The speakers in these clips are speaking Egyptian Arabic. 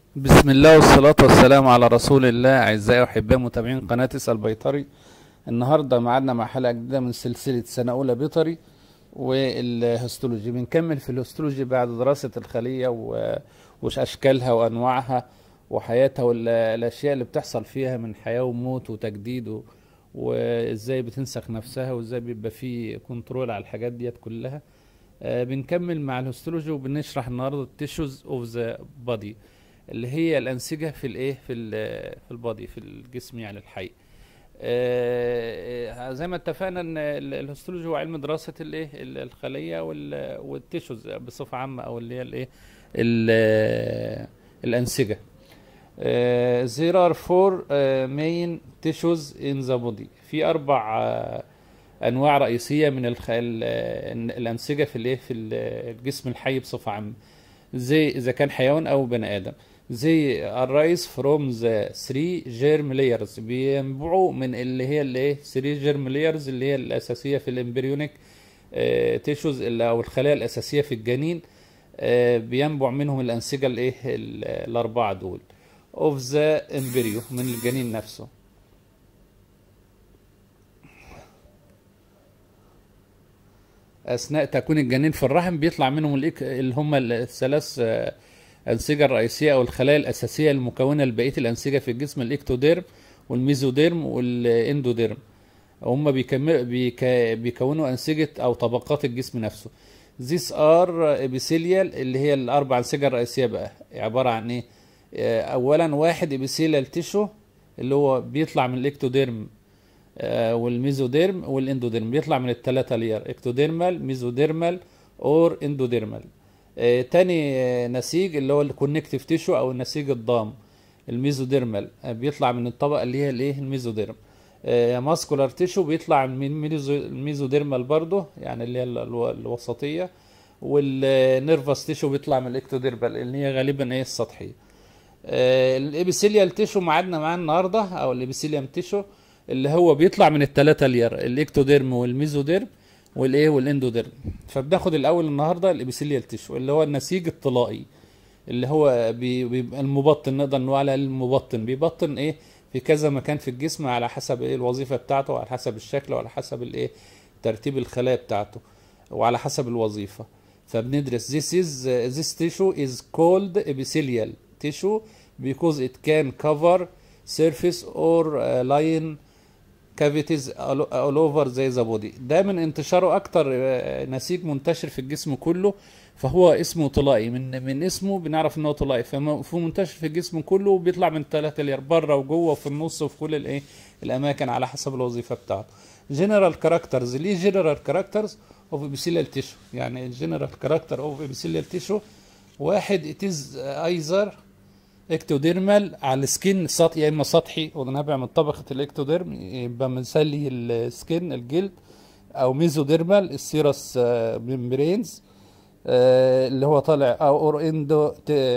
بسم الله والصلاة والسلام على رسول الله أعزائي وأحبائي متابعين قناة اسأل بيطري النهاردة معادنا مع حلقة جديدة من سلسلة سنة أولى بيطري والهستولوجي بنكمل في الهستولوجي بعد دراسة الخلية و- وأشكالها وأنواعها وحياتها والأشياء اللي بتحصل فيها من حياة وموت وتجديد و- وإزاي بتنسخ نفسها وإزاي بيبقى في كنترول على الحاجات ديت كلها آه، بنكمل مع الهستولوجي وبنشرح النهارده التيشوز اوف ذا بادي اللي هي الانسجه في الايه في ال- في البادي في الجسم يعني الحي آه، زي ما اتفقنا ان ال- الهستولوجي هو علم دراسه الايه ال- الخليه وال- والتيشوز بصفه عامه او اللي هي الايه ال- الانسجه آه، there are four آه، main tissues in the body في اربع آه، انواع رئيسيه من الخ... ال- ال- الانسجه في الايه في ال- الجسم الحي بصفه عامه زي اذا كان حيوان او بني ادم زي arise from the three germ layers بينبعوا من اللي هي الايه three germ layers اللي هي الاساسيه في الامبريونيك تيشوز او الخلايا الاساسيه في الجنين آه، بينبع منهم الانسجه الايه ال- الاربعه دول of the embryo من الجنين نفسه اثناء تكوين الجنين في الرحم بيطلع منهم الإك... اللي هم الثلاث آه، انسجه الرئيسيه او الخلايا الاساسيه المكونه لبقيه الانسجه في الجسم الاكتوديرم والميزوديرم والاندوديرم هم بيكمل بيك... بيكونوا انسجه او طبقات الجسم نفسه These are epithelial اللي هي الاربع انسجه الرئيسيه بقى عباره عن ايه آه، اولا واحد epithelial تيشو اللي هو بيطلع من الاكتوديرم آه، والميزوديرم والاندوديرم بيطلع من الثلاثه لير اكتوديرمال ميزوديرمال اور اندوديرمال آه، تاني آه، نسيج اللي هو الكونكتيف تيشو او النسيج الضام الميزوديرمال آه، بيطلع من الطبقه اللي هي الايه الميزوديرم ماسكولار تيشو بيطلع من ميزو- الميزوديرمال برضه يعني اللي هي ال- الو- الوسطيه والنيرفس تيشو بيطلع من الاكتوديرمال اللي هي غالبا ايه السطحيه الابيثيليال تيشو معادنا معاه النهارده او الابيثيليوم تيشو اللي هو بيطلع من الثلاثه لير الاكتوديرم والميزوديرم والايه والاندوديرم فبناخد الاول النهارده الابيثيليال تيشو اللي هو النسيج الطلائي اللي هو بي- بيبقى المبطن نقدر نقول على المبطن بيبطن ايه في كذا مكان في الجسم على حسب ايه الوظيفه بتاعته وعلى حسب الشكل وعلى حسب الايه ترتيب الخلايا بتاعته وعلى حسب الوظيفه فبندرس this is uh, this tissue is called epithelial tissue because it can cover surface or uh, line cavities all all over the the body ده من انتشاره اكتر آه، نسيج منتشر في الجسم كله فهو اسمه طلائي من من اسمه بنعرف ان هو طلائي فم- فهو منتشر في الجسم كله وبيطلع من ثلاثة لير بره وجوه وفي النص وفي كل الايه الاماكن على حسب الوظيفه بتاعته جنرال كاركترز ليه جنرال كاركترز اوف ابيثيليال تيشو يعني الجنرال كاركتر اوف ابيثيليال تيشو واحد اتيز ايزر اكتوديرمال على السكين سطحي يا اما سطحي ونابع من طبقه الاكتوديرم يبقى مثلي السكين الجلد او ميزوديرمال السيرس ميمبرينز اللي هو طالع او اور اندو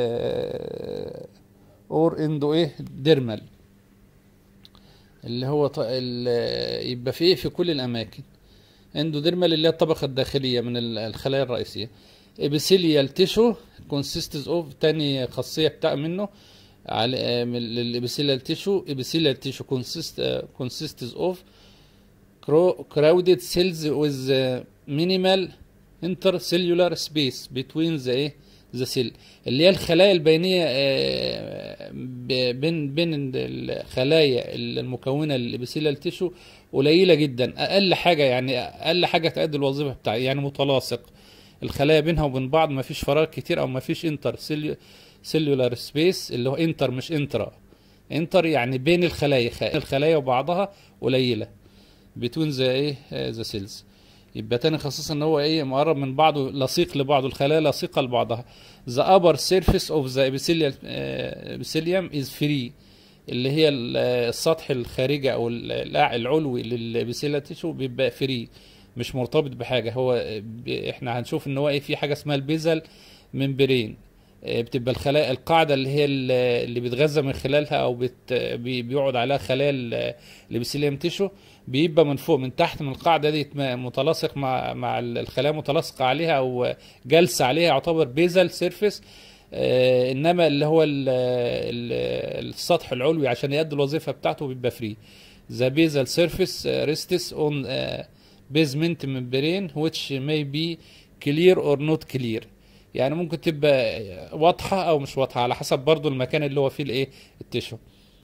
اور اندو ايه ديرمال اللي هو ط... ال- يبقى فيه في كل الاماكن اندوديرمال اللي هي الطبقه الداخليه من ال- الخلايا الرئيسيه ابيثيليال تيشو كونسيستز اوف تاني خاصيه بتاع منه على من الابيثيليال تيشو ابيثيليال تيشو كونسيست كونسيستز اوف crowded cells with uh, minimal intercellular space between the ايه the cell اللي هي الخلايا البينيه آه، ب- بين بين الخلايا المكونه للابيثيليال تيشو قليله جدا اقل حاجه يعني اقل حاجه تؤدي الوظيفه بتاعها يعني متلاصق الخلايا بينها وبين بعض ما فيش فراغ كتير او ما فيش انتر سيلولار سبيس اللي هو انتر مش انترا انتر يعني بين الخلايا خ- الخلايا وبعضها قليله بتون ذا ايه ذا سيلز يبقى تاني خصيصا ان هو ايه مقرب من بعضه لصيق لبعضه الخلايا لصيقه لبعضها the upper surface of the epithelial آه، epithelium is free اللي هي ال- آه، السطح الخارجي او ال- الع- العلوي للابيثيليال تيشو بيبقى فري مش مرتبط بحاجه هو آه، ب- احنا هنشوف ان هو ايه في حاجه اسمها البيزل ممبرين آه، بتبقى الخلايا القاعده اللي هي ال- اللي بيتغذى من خلالها او بت بي- بيقعد عليها خلايا ال- الابيثيليوم تيشو بيبقى من فوق من تحت من القاعده دي م- متلاصق مع مع الخلايا متلاصقه عليها او جالسه عليها يعتبر بيزل سيرفيس آه انما اللي هو ال ال السطح العلوي عشان يؤدي الوظيفه بتاعته بيبقى فري the basal surface uh, rests on uh, basement membrane which may be clear or not clear يعني ممكن تبقى واضحه او مش واضحه على حسب برضو المكان اللي هو فيه الايه التشو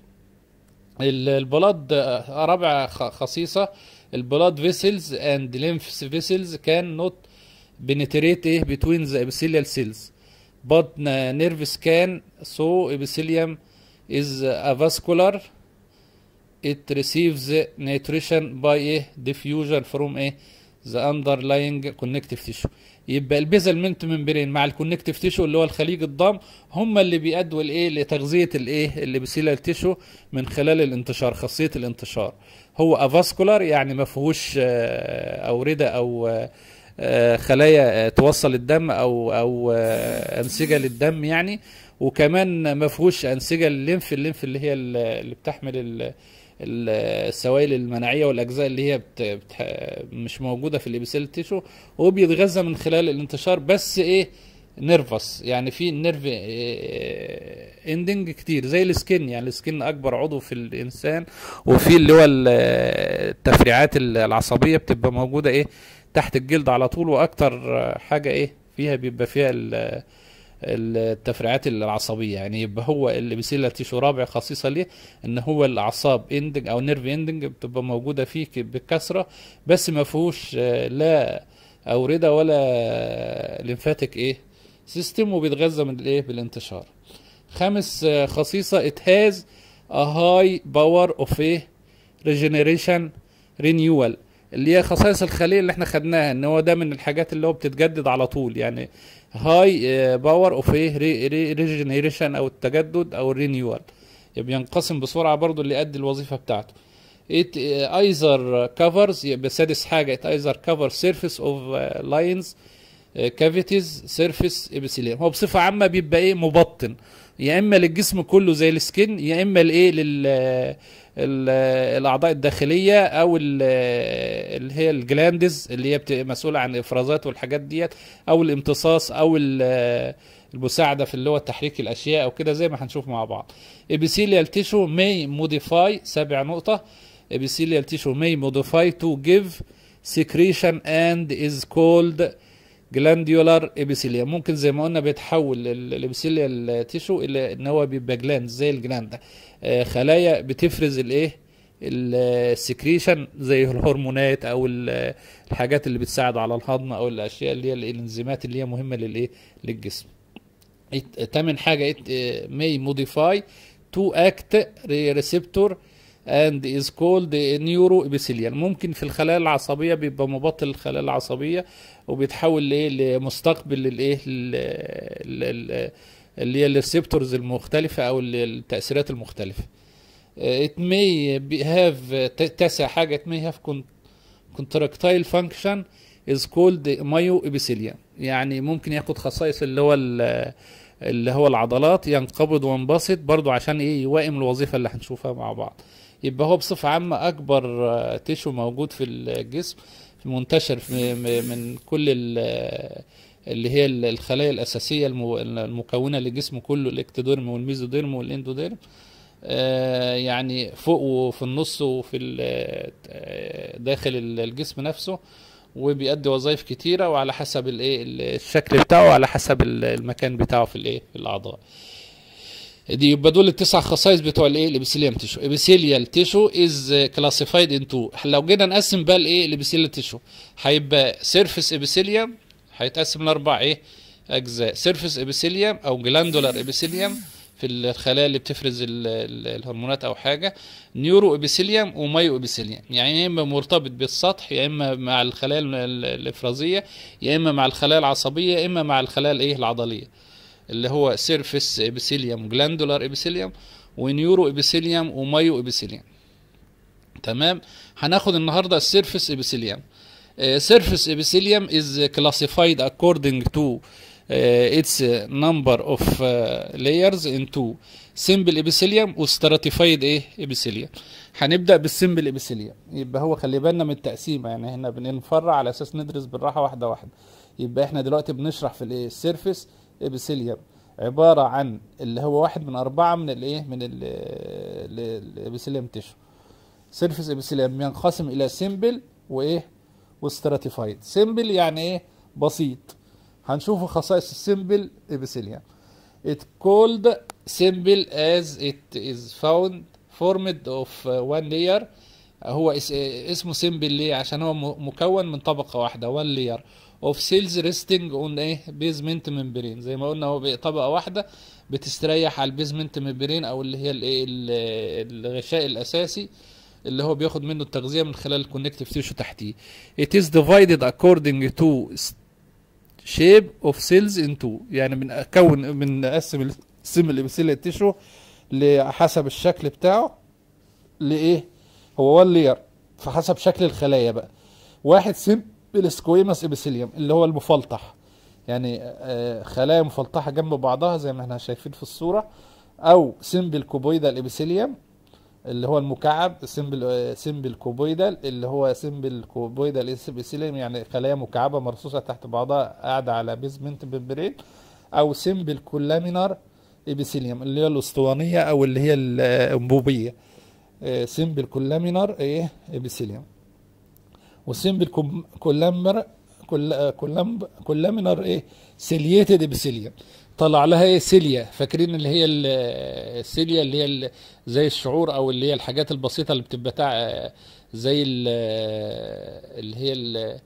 ال- البلاد آه، رابع خ- خصيصة البلاد فيسلز اند lymph vessels can not penetrate ايه between the epithelial cells but uh, nerves can so epithelium is a vascular it receives nutrition by ايه diffusion from ايه the underlying connective tissue يبقى البيزلمنت ممبرين مع الكونكتيف تيشو اللي هو الخليج الضم هم اللي بيأدوا الايه لتغذيه الايه الابيثيليال تيشو من خلال الانتشار خاصيه الانتشار هو افاسكولار يعني ما فيهوش آه، اورده او آه، آه، خلايا آه، توصل الدم او او آه، انسجه للدم يعني وكمان ما فيهوش انسجه الليمف الليمف اللي هي ال- اللي بتحمل ال- ال- السوائل المناعيه والاجزاء اللي هي بت... بت... مش موجوده في الابيثيل تيشو هو بيتغذى من خلال الانتشار بس ايه نيرفس يعني في نيرف اندنج كتير زي السكين يعني السكين اكبر عضو في الانسان وفي اللي هو ال- التفريعات العصبيه بتبقى موجوده ايه تحت الجلد على طول واكتر حاجه ايه فيها بيبقى فيها ال- التفريعات العصبيه يعني يبقى هو اللي بيسيل تيشو رابع خصيصه ليه ان هو الاعصاب اندنج او نيرف اندنج بتبقى موجوده فيه ك- بكثره بس ما فيهوش آه، لا اورده ولا ليمفاتيك ايه سيستم وبيتغذى من الايه بالانتشار خامس آه، خصيصه it has a high power of ايه regeneration renewal اللي هي خصائص الخليه اللي احنا خدناها ان هو ده من الحاجات اللي هو بتتجدد على طول يعني هاي باور اوف ايه ريجنريشن او التجدد او الرينيوال يبقى ينقسم بسرعه برضو اللي يؤدي الوظيفه بتاعته it uh, either covers يبقى سادس حاجه it either covers surface of uh, lines uh, cavities surface epithelium هو بصفه عامه بيبقى ايه مبطن يا اما للجسم كله زي السكين يا اما لايه لل ال- الاعضاء الداخليه او ال- اللي هي الجلاندز اللي هي بتبقى مسؤوله عن الافرازات والحاجات ديت او الامتصاص او ال- المساعده في اللي هو تحريك الاشياء او كده زي ما هنشوف مع بعض epithelial tissue may modify سابع نقطه epithelial tissue may modify to give secretion and is called جلانديولار ابيثيليوم ممكن زي ما قلنا بيتحول الابيثيليال تيشو الى ان هو بيبقى جلاند زي الجلاند آه، خلايا بتفرز الايه السكريشن زي الهرمونات او ال- الحاجات اللي بتساعد على الهضم او الاشياء اللي هي الانزيمات اللي هي مهمه للايه للجسم it- تامن حاجه it uh, may modify to act receptor and is called neuroepithelial ممكن في الخلايا العصبيه بيبقى مبطل الخلايا العصبيه وبيتحول لايه لمستقبل للايه لل- لل- اللي هي الريسبتورز المختلفه او ال- التاثيرات المختلفه it may be have ت- تاسع حاجه it may have con- contractile function is called myoepithelium يعني ممكن ياخد خصائص اللي هو ال- اللي هو العضلات ينقبض وينبسط برضو عشان ايه يوائم الوظيفه اللي هنشوفها مع بعض يبقى هو بصفه عامه اكبر آه، تيشو موجود في الجسم منتشر في م- من كل ال- اللي هي ال- الخلايا الاساسيه المو- المكونه للجسم كله الاكتوديرم والميزوديرم والاندوديرم آه، يعني فوق وفي النص وفي ال- آه، داخل ال- الجسم نفسه وبيأدي وظائف كتيرة وعلى حسب الايه الشكل بتاعه وعلى حسب ال- المكان بتاعه في الايه في الأعضاء دي يبقى دول التسع خصائص بتوع الايه الابيثيليوم تيشو ابيثيليال تيشو از كلاسيفايد انتو لو جينا نقسم بقى الايه الابيثيليال تيشو هيبقى سيرفيس ابيثيليوم هيتقسم لاربع ايه اجزاء سيرفيس ابيثيليوم او جلاندولار ابيثيليوم في الخلايا اللي بتفرز ال- ال- الهرمونات او حاجه نيورو ابيثيليوم ومايو ابيثيليوم يعني يا اما مرتبط بالسطح يا اما مع الخلايا ال- ال- الافرازيه يا اما مع الخلايا العصبيه يا اما مع الخلايا الايه العضليه اللي هو سيرفيس ابيثيليوم جلاندولار ابيثيليوم ونيورو ابيثيليوم ومايو ابيثيليوم تمام هناخد النهارده السيرفيس ابيثيليوم سيرفيس ابيثيليوم از كلاسيفايد according to uh, its number of uh, layers into simple epithelium وstratified ايه epithelium هنبدا بالسمبل ابيثيليوم يبقى هو خلي بالنا من التقسيمه يعني هنا بنفرع على اساس ندرس بالراحه واحده واحده يبقى احنا دلوقتي بنشرح في الايه السيرفيس ابيثيليوم عبارة عن اللي هو واحد من أربعة من الإيه من الإبيثيليوم تيشو سيرفيس إبيثيليوم ينقسم إلى سيمبل وإيه وستراتيفايد سيمبل يعني إيه بسيط هنشوف خصائص السيمبل إبيثيليوم it called simple as it is found formed of one layer هو اس- اسمه سيمبل ليه عشان هو م- مكون من طبقة واحدة one layer of cells resting on ايه basement membrane زي ما قلنا هو بي- طبقة واحدة بتستريح على البيزمنت ممبرين او اللي هي الايه ال- الغشاء الاساسي اللي هو بياخد منه التغذية من خلال الكونكتيف تيشو تحتيه it is divided according to shape of cells into يعني بنكون بنقسم السم الابيثيليال تيشو حسب الشكل بتاعه لايه هو وان لير فحسب شكل الخلايا بقى واحد سيمبل سكويمس ابيثيليوم اللي هو المفلطح يعني آه، خلايا مفلطحه جنب بعضها زي ما احنا شايفين في الصوره او سيمبل كوبويدال ابيثيليوم اللي هو المكعب سيمبل سيمبل كوبويدال اللي هو سيمبل كوبويدال ابيثيليوم يعني خلايا مكعبه مرصوصه تحت بعضها قاعده على بيزمنت ممبرين او سيمبل كولامينار ابيثيليوم اللي هي الاسطوانيه او اللي هي الانبوبيه سيمبل كولامينار ايه ابيثيليوم وسيمبل كولامر كولام كولامينار ايه سيلييتد ابيثيليوم طلع لها ايه سيليا فاكرين اللي هي ال- السيليا اللي هي ال- زي الشعور او اللي هي الحاجات البسيطه اللي بتبقى تع- زي ال- اللي هي ال-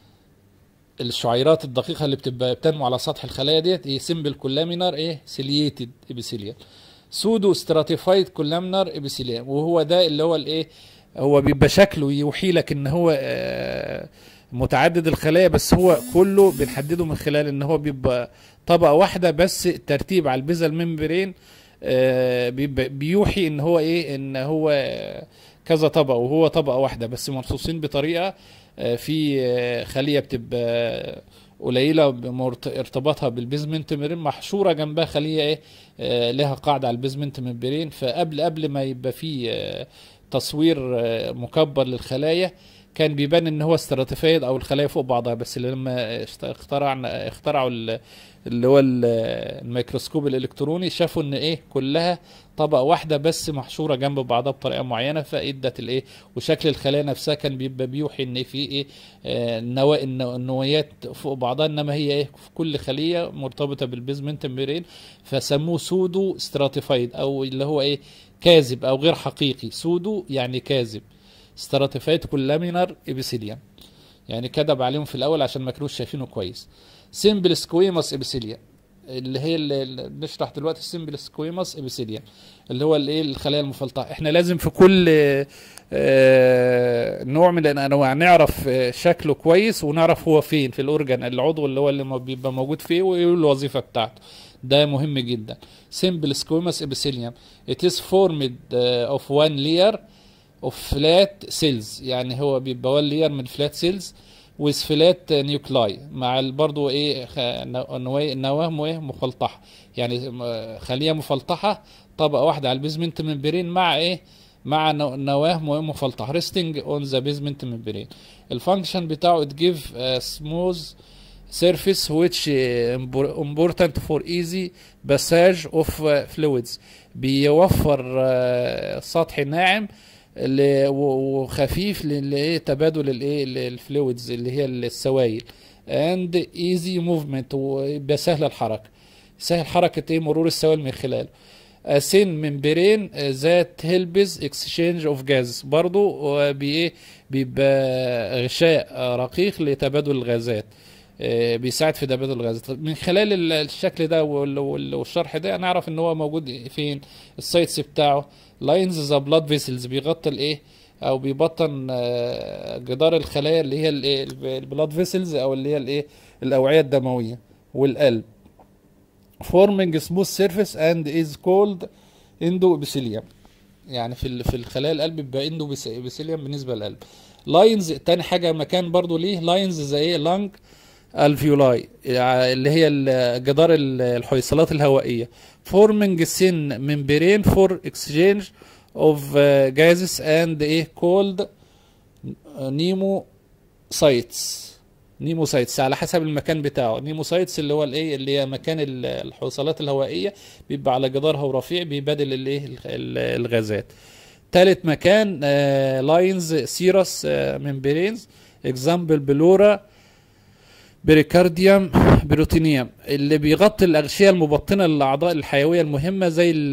الشعيرات الدقيقه اللي بتبقى بتنمو على سطح الخلايا ديت ايه سيمبل كولامينار ايه سيلييتد ابيثيليوم سودو ستراتيفايد كولامنر ابيثيليوم وهو ده اللي هو الايه هو بيبقى شكله يوحي لك ان هو آه، متعدد الخلايا بس هو كله بنحدده من خلال ان هو بيبقى طبقه واحده بس الترتيب على البيزل ممبرين آه، بيبقى بيوحي ان هو ايه ان هو آه، كذا طبقه وهو طبقه واحده بس مرصوصين بطريقه آه، في آه، خليه بتبقى قليله بمرت- ارتباطها بالبيزمنت ممبرين محشوره جنبها خليه ايه آه، لها قاعده على البيزمنت ممبرين فقبل قبل ما يبقى في آه، تصوير آه، مكبر للخلايا كان بيبان ان هو استراتيفايد او الخلايا فوق بعضها بس لما اشت- اخترعنا اخترعوا ال- اللي هو ال- الميكروسكوب الالكتروني شافوا ان ايه كلها طبقه واحده بس محشوره جنب بعضها بطريقه معينه فادت الايه وشكل الخلايا نفسها كان بيبقى بيوحي ان في ايه آه، النوا النو- النويات فوق بعضها انما هي ايه في كل خليه مرتبطه بالبيزمنت ميرين فسموه سودو ستراتيفايد او اللي هو ايه كاذب او غير حقيقي سودو يعني كاذب ستراتيفايد كولامينار ابيثيليوم يعني كذب عليهم في الاول عشان ما كانوش شايفينه كويس سيمبل سكويموس ابيثيليوم اللي هي اللي اللي بنشرح دلوقتي السيمبل سكويموس ابيثيليوم اللي هو الايه الخلايا المفلطحه احنا لازم في كل آه، نوع من الانواع نعرف آه، شكله كويس ونعرف هو فين في الاورجان العضو اللي هو اللي ما بيبقى موجود فيه وايه الوظيفه بتاعته ده مهم جدا simple squamous epithelium it is formed uh, of one layer of flat cells يعني هو بيبقى one layer من flat cells with flat nuclei مع ال- برضو ايه خ- نو- نوا- نواه ايه مفلطحه يعني م- خليه مفلطحه طبقه واحده على البيزمنت ممبرين مع ايه مع نو- نواه م- مفلطحه resting on the basement membrane الفانكشن بتاعه it give a smooth surface which uh, impor- important for easy passage of uh, fluids بيوفر uh, سطح ناعم ل- و- وخفيف لايه تبادل الايه الفلويدز اللي هي السوائل and easy movement ويبقى سهل الحركه سهل حركه ايه مرور السوائل من خلاله a thin membrane that helps exchange of gases برضو آه، بي- بيبقى غشاء آه، رقيق لتبادل الغازات آه، بيساعد في تبادل الغازات من خلال ال- الشكل ده وال- وال- والشرح ده نعرف ان هو موجود فين السايتس بتاعه لاينز ذا بلاد فيسلز بيغطي الايه او بيبطن آه، جدار الخلايا اللي هي الايه البلاد فيسلز او اللي هي الايه الاوعيه الدمويه والقلب forming smooth surface and is called endoepithelium يعني في ال- في الخلايا القلب بيبقى endoepithelium بالنسبه للقلب لاينز تاني حاجه مكان برضو ليه لاينز زي ايه لانج الفيولاي اللي هي ال- جدار ال- الحويصلات الهوائيه forming thin membrane for exchange of uh, gases and ايه called pneumocytes نيموسايتس على حسب المكان بتاعه نيموسايتس اللي هو الايه اللي هي مكان ال- الحوصلات الهوائيه بيبقى على جدارها ورفيع بيبادل الايه ال- ال- الغازات تالت مكان لاينز سيرس ممبرينز اكزامبل بلورا بريكارديوم بروتينيوم اللي بيغطي الأغشية المبطنة للأعضاء الحيوية المهمة زي ال-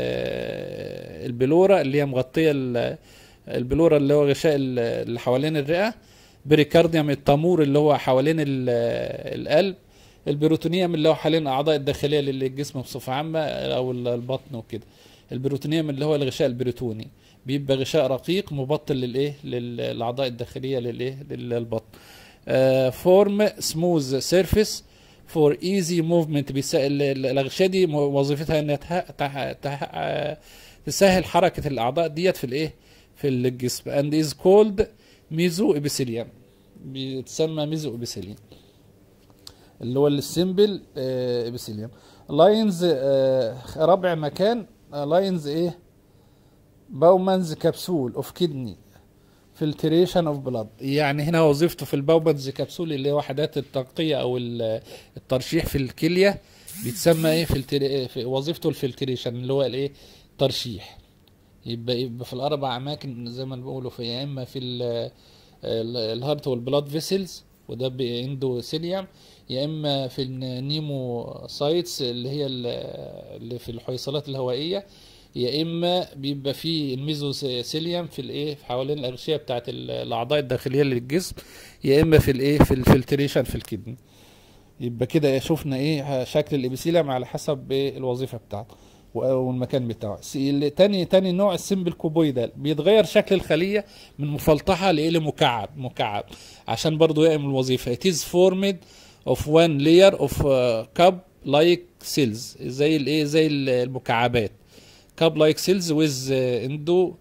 البلورة اللي هي مغطية ال- البلورة اللي هو غشاء ال- اللي حوالين الرئة بريكارديوم التامور اللي هو حوالين ال- القلب البروتونيوم اللي هو حوالين الأعضاء الداخلية للجسم بصفة عامة أو البطن وكده البروتونيوم اللي هو الغشاء البروتوني بيبقى غشاء رقيق مبطن للايه للاعضاء الداخليه للايه للبطن فورم سموز سيرفيس فور ايزي موفمنت الاغشيه دي م- وظيفتها انها تح- تح- تح- آه، تسهل حركه الاعضاء ديت في الايه في الجسم and is called ميزو ابيثيليوم بيتسمى ميزو ابيثيليوم اللي هو السيمبل ابيثيليوم لاينز رابع مكان لاينز ايه باومانز كبسول اوف كدني فلتريشن اوف بلاد يعني هنا وظيفته في الباومانز كبسول اللي هي وحدات التنقيه او ال- الترشيح في الكليه بيتسمى ايه فلتر... في وظيفته الفلتريشن اللي هو الايه ترشيح يبقى يبقى في الاربع اماكن زي ما بيقولوا في يا اما في ال- ال- الهارت والبلاد فيسلز وده باندوثيليوم يا اما في النيمو سايتس اللي هي ال- اللي في الحويصلات الهوائيه يا اما بيبقى في الميزوثيليوم في الايه في حوالين الاغشيه بتاعت ال- الاعضاء الداخليه للجسم يا اما في الايه في الفلتريشن في الكدني يبقى كده شفنا ايه شكل الابيثيليوم على حسب ايه الوظيفه بتاعته والمكان بتاعه س- ال- تاني تاني نوع السمبل كوبويدال بيتغير شكل الخليه من مفلطحه لايه لمكعب مكعب عشان برضو يعمل الوظيفه it is formed of one layer of uh, cup like cells زي الايه زي المكعبات cup like cells with uh, endo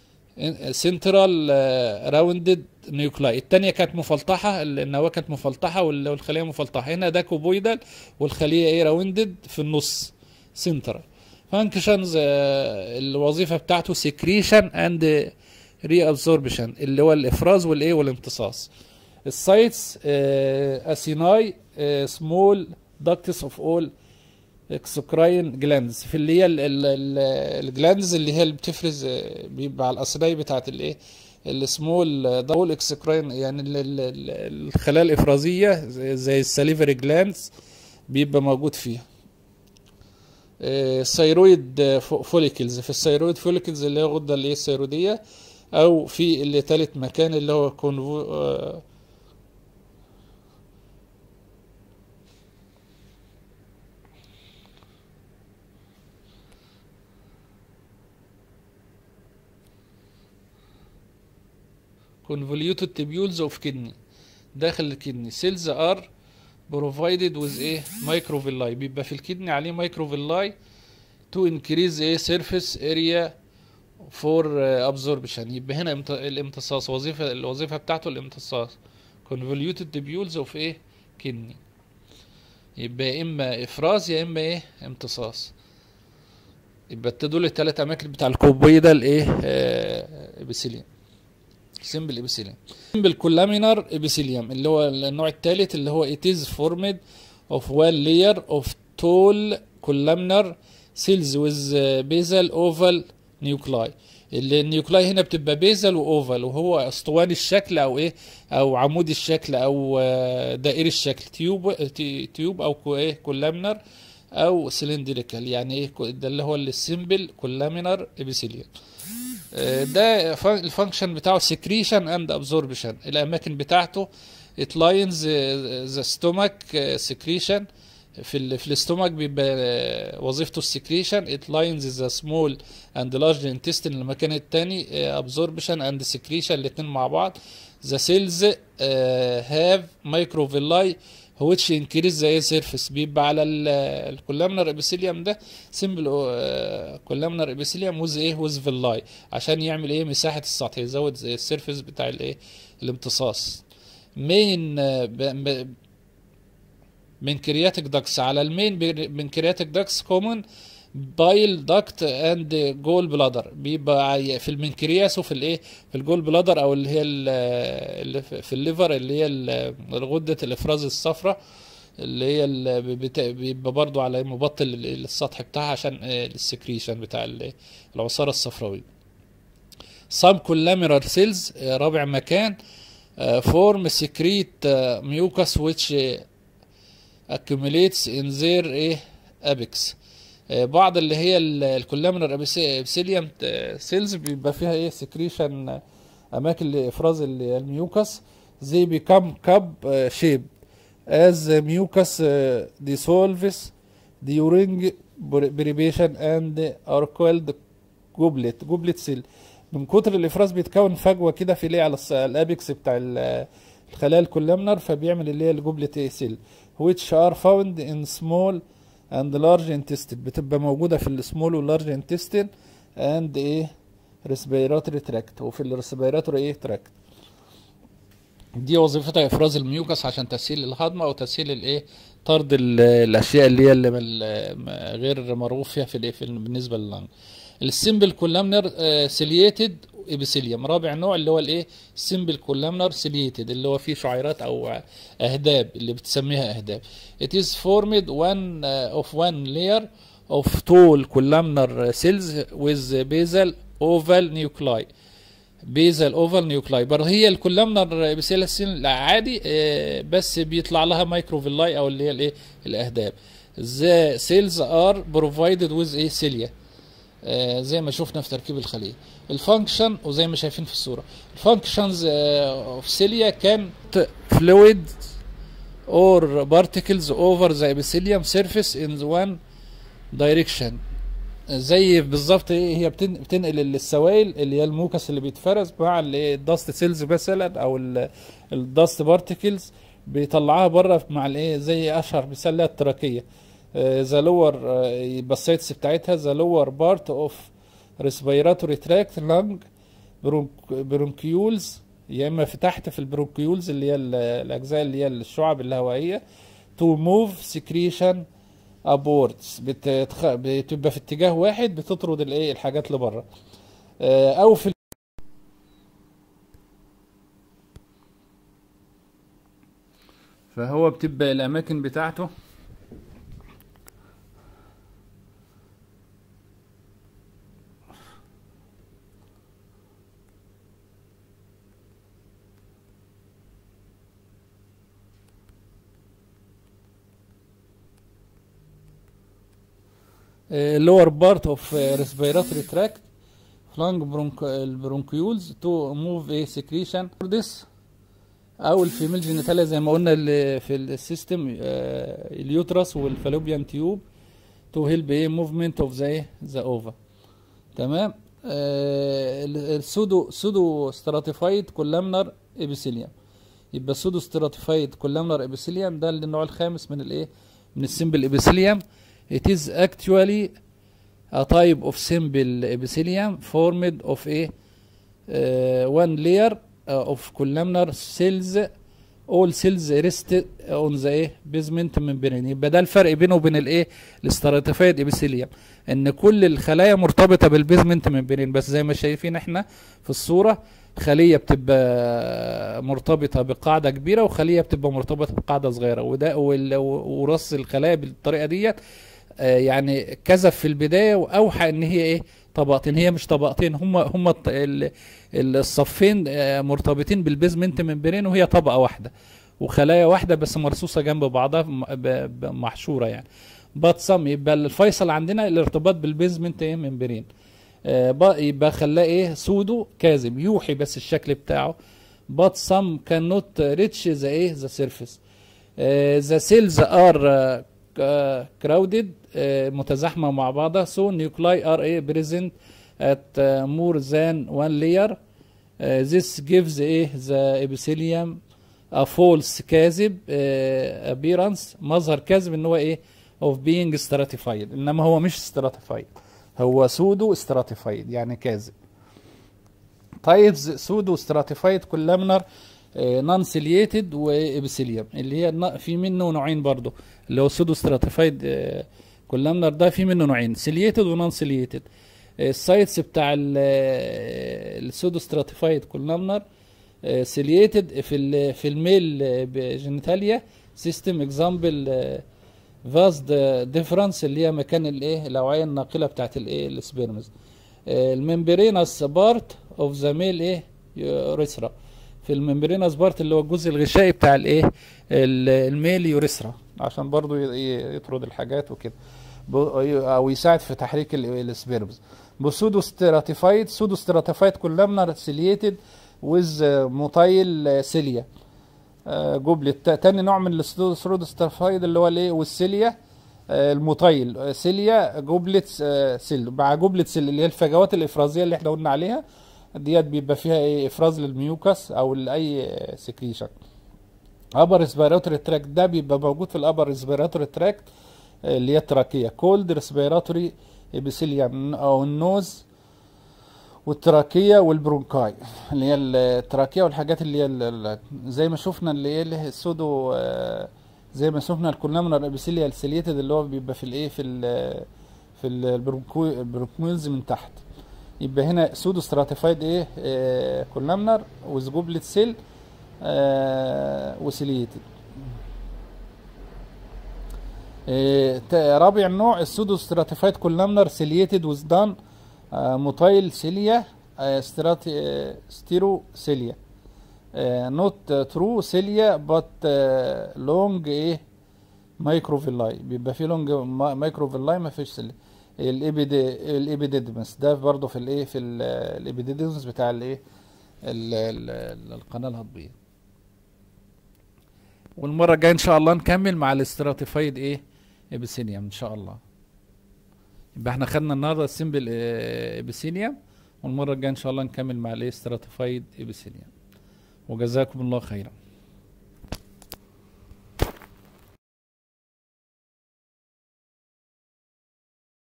سنترال راوندد نيوكلاي التانية كانت مفلطحة النواة كانت مفلطحة وال- والخلية مفلطحة هنا ده كوبويدال والخلية ايه راوندد في النص سنترال فانكشنز الوظيفة بتاعته سكريشن اند ري ابزوربشن اللي هو الافراز والايه والامتصاص السايتس اسيناي سمول داكتس اوف اول اكسوكراين جلاندز في اللي هي ال- ال- ال- الجلاندز اللي هي اللي بتفرز آه، بيبقى على الاسناي بتاعت الايه السمول دول اكسوكراين يعني ال- ال- ال- الخلايا الافرازيه زي- زي الساليفري جلاندز بيبقى موجود فيها الثيرويد فوليكلز في الثيرويد فوليكلز اللي هي الغده اللي هي الثيرويديه او في اللي تالت مكان اللي هو كونفو آه، convoluted tubules of kidney داخل الكدني cells are provided with ايه microvilli بيبقى في الكدني عليه microvilli to increase ايه surface area for uh, absorption يبقى هنا امت- الامتصاص وظيفة الوظيفة بتاعته الامتصاص convoluted tubules of ايه kidney يبقى يا اما افراز يا اما ايه امتصاص يبقى دول الثلاث اماكن بتاع الكوبويدال ايه آه ابيثيليوم سمبل ابيثيليوم سمبل كولامينار ابيثيليوم اللي هو النوع الثالث اللي هو it is formed of one layer of tall columnar cells with uh, basal oval nuclei اللي النيوكلاي هنا بتبقى بيزل واوفال وهو اسطواني الشكل او ايه او عمودي الشكل او آه، دائري الشكل تيوب تي- تيوب او كو ايه كولامنر او سلندريكال يعني ايه كو- ده اللي هو السيمبل كولامينر ابيثيليوم آه، ده ف- الفانكشن بتاعه سكريشن اند ابزوربشن الاماكن بتاعته it lines ذا ستومك سكريشن في ال في الاستومك بيبقى آه، وظيفته السكريشن it lines ذا سمول اند لارج intestine المكان التاني ابزوربشن اند سكريشن الاتنين مع بعض the cells uh, have microvilli which increase the air surface بيبقى على الكولامنر ابيثيليوم ده سمبل كولامنر ابيثيليوم وز ايه وز فيلاي عشان يعمل ايه مساحه السطح يزود السيرفيس بتاع الايه الامتصاص مين بنكرياتيك داكس على المين بنكرياتيك داكس كومن بايل داكت اند جول بلادر بيبقى في المنكرياس وفي الايه في الجول بلادر او اللي هي ال- اللي في في الليفر اللي هي ال- غده الافراز الصفراء اللي هي ال- بت- بيبقى برضو على مبطل ال- السطح بتاعها عشان آه، السكريشن بتاع ال- العصاره الصفراويه some columnar cells آه، رابع مكان آه، form secrete آه، mucus which آه، accumulates in their ايه apex آه، بعض اللي هي الكولامنر ابسيليوم سيلز بيبقى فيها ايه سكريشن اماكن لافراز ال- الميوكس زي بيكم كاب شيب as mucus uh, dissolves during بريبيشن and are called جوبلت جوبلت سيل من كتر الافراز بيتكون فجوه كده في ليه على الص- الابيكس بتاع ال- الخلايا الكولامنر فبيعمل اللي هي الجوبلت سيل which are found in small and large intestine بتبقى موجوده في السمول واللارج intestine and ايه respiratory tract وفي الريسبيراتوري ايه tract دي وظيفتها افراز الميوكس عشان تسهيل الهضم او تسهيل الايه طرد ال- الاشياء اللي هي اللي مل- م- غير مرغوب فيها في الايه في ال- بالنسبه لللنج السيمبل كولامنر سيلييتد ابيثيليوم رابع نوع اللي هو الايه سيمبل كولامنر سيلييتد اللي هو فيه شعيرات او اهداب اللي بتسميها اهداب it is formed one uh, of one layer of tall columnar cells with basal oval nuclei بيزل اوفال نيوكلاي برضه هي الكولامنر بسيلاسين العادي آه، بس بيطلع لها مايكروفيلاي او اللي هي الايه الاهداب ذا سيلز ار بروفايدد ويز ايه سيليا آه، زي ما شفنا في تركيب الخليه الفانكشن وزي ما شايفين في الصوره الفانكشنز اوف سيليا كان فلويد اور بارتكلز اوفر ذا epithelium surface in one direction زي بالظبط ايه هي بتن- بتنقل السوائل اللي هي الموكس اللي بيتفرز مع الداست سيلز مثلا او الداست بارتكلز بيطلعها بره مع الايه زي اشهر مثال لها التراكيه ذا لور يبقى السايتس بتاعتها ذا لور بارت اوف ريسبيراتوري تراكت لانج برونكيولز يا اما في تحت في البرونكيولز اللي هي ال- الاجزاء اللي هي الشعب الهوائيه تو موف سكريشن ابوردز بتتخ... بتبقى في اتجاه واحد بتطرد الايه الحاجات لبره آه، او في فهو بتبقى الاماكن بتاعته lower part of uh, respiratory tract flank bronch البرونكيولز to move a secretion this او الفيميل جينيتاليا زي ما قلنا اللي في السيستم آه، اليوترس والفالوبيان تيوب تو هيلب ايه موفمنت اوف ذا ذا اوفا تمام آه، ال- السودو سودو ستراتيفايد كولامنر ابيثيليوم يبقى سودو ستراتيفايد كولامنر ابيثيليوم ده النوع الخامس من الايه من السمبل ابيثيليوم it is actually a type of simple epithelium formed of a uh, one layer uh, of columnar cells all cells rest on the ايه basement membrane يبقى ده الفرق بينه وبين الايه الاستراتيفايد ابيثيليوم ان كل الخلايا مرتبطه بالبيزمنت ممبرين بس زي ما شايفين احنا في الصوره خليه بتبقى مرتبطه بقاعده كبيره وخليه بتبقى مرتبطه بقاعده صغيره وده وال- ورص الخلايا بالطريقه ديت آه، يعني كذب في البدايه واوحى ان هي ايه طبقتين هي مش طبقتين هم هم الط- ال- ال- الصفين آه، مرتبطين بالبيزمنت ممبرين وهي طبقه واحده وخلايا واحده بس مرصوصه جنب بعضها م- ب- ب- محشوره يعني بات سم يبقى الفيصل عندنا الارتباط بالبيزمنت ايه ممبرين آه، ب- يبقى خلاه ايه سودو كاذب يوحي بس الشكل بتاعه but some cannot reach the ايه the surface آه، the cells are آه، ك- crowded آه، متزاحمة مع بعضها so nuclei are ايه present at آه، more than one layer آه، this gives ايه the epithelium a false كاذب آه، appearance مظهر كاذب ان هو ايه of being stratified انما هو مش stratified هو سودو stratified يعني كاذب تايبز سودو ستراتيفايد كولامنر نون سيلييتد وابيثيليوم اللي هي الن- في منه نوعين برضو اللي هو سودو ستراتيفايد كولامنر ده في منه نوعين سيليتد ونون سيليتد السايتس بتاع السودو ستراتيفايد كولامنر سيليتد في ال في الميل جينيتاليا سيستم اكزامبل فاز ديفرنس اللي هي مكان الايه الاوعيه الناقله بتاعت الايه السبيرمز الممبرينس بارت اوف ذا ميل ايه يوريثرا في الممبرينس بارت اللي هو الجزء الغشائي بتاع الايه ال- الميل يوريثرا عشان برضو ي- ي- يطرد الحاجات وكده ب- او يساعد في تحريك ال- السبيرمز بسودو ستراتيفايد سودو ستراتيفايد كولامنر سيليتد ويز موتايل سيليا آه، جوبلت تاني نوع من السودو ستراتيفايد اللي هو الايه والسيليا آه، المطيل آه، سيليا جوبلت آه، سيل مع جوبلت سيل اللي هي الفجوات الافرازيه اللي احنا قلنا عليها ديت بيبقى فيها ايه افراز للميوكس او لاي سكريشن ابر ريسبيراتوري تراكت ده بيبقى موجود في الابر ريسبيراتوري تراكت اللي هي التراكيه كولد ريسبيراتوري ابيثيليوم او النوز والتراكيه والبرونكاي اللي هي التراكيه والحاجات اللي هي ال- ال- زي ما شفنا اللي هي اللي هي السودو آه، زي ما شفنا الكولامنر ابيثيليا السيليتد اللي هو بيبقى في الايه في ال في البرونكو- البرونكويلز من تحت يبقى هنا سودو ستراتيفايد ايه آه كولامنر ويز جوبلت سيل آه وسيليتد آه تا- رابع نوع السودو ستراتيفايد كولامنر سيليتد ويز دان آه موتايل سيليا آه ستراتي آه ستيرو سيليا نوت ترو سيليا بات لونج ايه مايكروفيلاي بيبقى فيه لونج ما- مايكروفيلاي ما فيش سيليا الابيد الابيديدمس ده برضه في الايه في ال- الابيديدمس بتاع الايه ال- ال- القناه الهضميه والمره الجايه ان شاء الله نكمل مع الاستراتيفايد ايه ابيسينيوم ان شاء الله يبقى احنا خدنا النهارده السيمبل ابيسينيوم والمره الجايه ان شاء الله نكمل مع الايه استراتيفايد ابيسينيوم وجزاكم الله خيرا